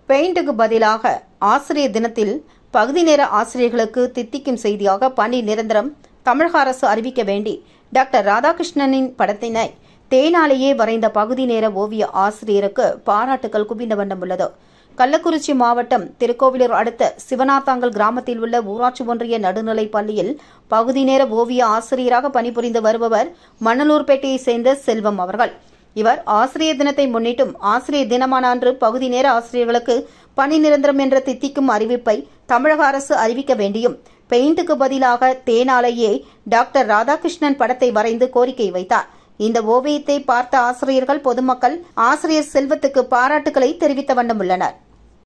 பெயிண்டுக்கு பதிலாக ஆசிரியர் தினத்தில் பகுதி நேர ஆசிரியர்களுக்கு தித்திக்கும் செய்தியாக பணி நிரந்தரம் தமிழக அரசு அறிவிக்க வேண்டி டாக்டர் ராதாகிருஷ்ணனின் படத்தினை தேனாலேயே வரைந்த பகுதி நேர ஓவிய ஆசிரியருக்கு பாராட்டுகள் குவிந்த வண்ணம் உள்ளது கள்ளக்குறிச்சி மாவட்டம் திருக்கோவிலூர் அடுத்த சிவனாத்தாங்கல் கிராமத்தில் உள்ள ஊராட்சி ஒன்றிய நடுநிலைப் பள்ளியில் பகுதி நேர ஓவிய ஆசிரியராக பணிபுரிந்து வருபவர் மணலூர்பேட்டையைச் சேர்ந்த செல்வம் அவர்கள் இவர் ஆசிரியர் தினத்தை முன்னிட்டும் ஆசிரியர் தினமான அன்று பகுதி நேர ஆசிரியர்களுக்கு பணி நிரந்தரம் என்ற தித்திக்கும் அறிவிப்பை தமிழக அரசு அறிவிக்க வேண்டியும் பெயிண்டுக்கு பதிலாக தேனாலேயே டாக்டர் ராதாகிருஷ்ணன் படத்தை வரைந்து கோரிக்கை வைத்தார் இந்த ஓவியத்தை பார்த்த ஆசிரியர்கள் பொதுமக்கள் ஆசிரியர் செல்வத்துக்கு பாராட்டுகளை தெரிவித்த வண்ணம் உள்ளனர்